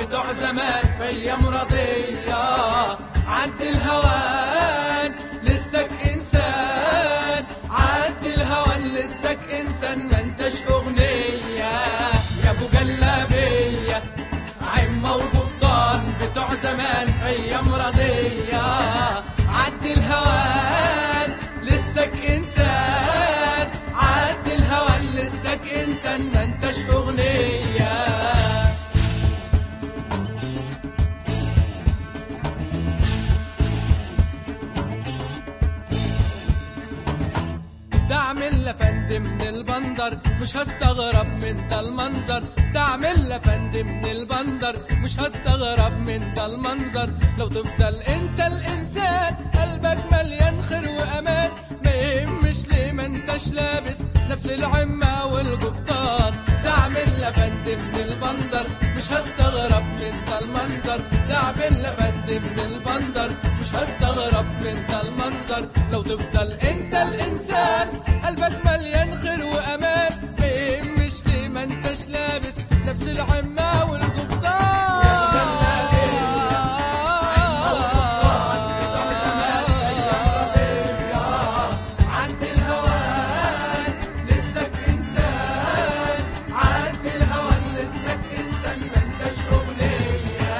بتوع زمان في ايام رضية عد الهوان لسك انسان عد الهوان لسك انسان ما انتش اغنية يا ابو جلابية عمة وقفطان بتوع زمان في ايام رضية عد الهوان لسك انسان عد الهوان لسك انسان ما انتش اغنيه تعمل لفند من البندر مش هستغرب من ده المنظر تعمل لفند من البندر مش هستغرب من ده المنظر لو تفضل انت الانسان قلبك مليان خير وامان ما يهمش ليه ما انتش لابس نفس العمة والقفطان تعمل لفند من البندر مش هستغرب من ده المنظر تعمل لفند من البندر مش هستغرب من ده المنظر لو تفضل انت الانسان قلبك مليان خير وامان ما يهمش ليه ما انتش لابس نفس العمة والقفطان عد الهوان لسك انسان عد الهوان لسك انسان ما انتش اغنيه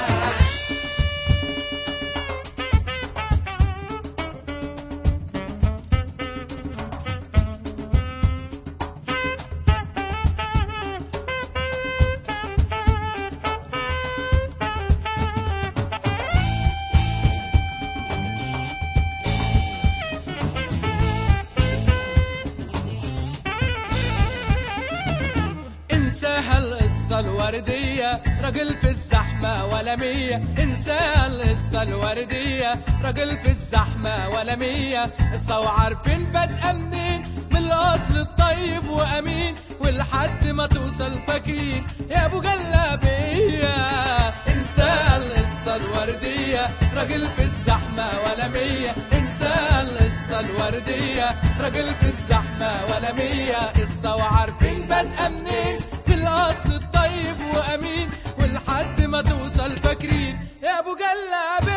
انساها القصة الوردية راجل في الزحمة ولا مية انساها القصة الوردية راجل في الزحمة ولا مية قصة وعارفين بادئة منين من الأصل الطيب وأمين ولحد ما توصل فاكرين يا أبو جلابية انساها القصة الوردية راجل في الزحمة ولا مية انساها القصة الوردية راجل في الزحمة ولا مية قصة وعارفين بادئة منين بالأصل الطيب وأمين ولحد ما توصل فاكرين يا أبو جلابية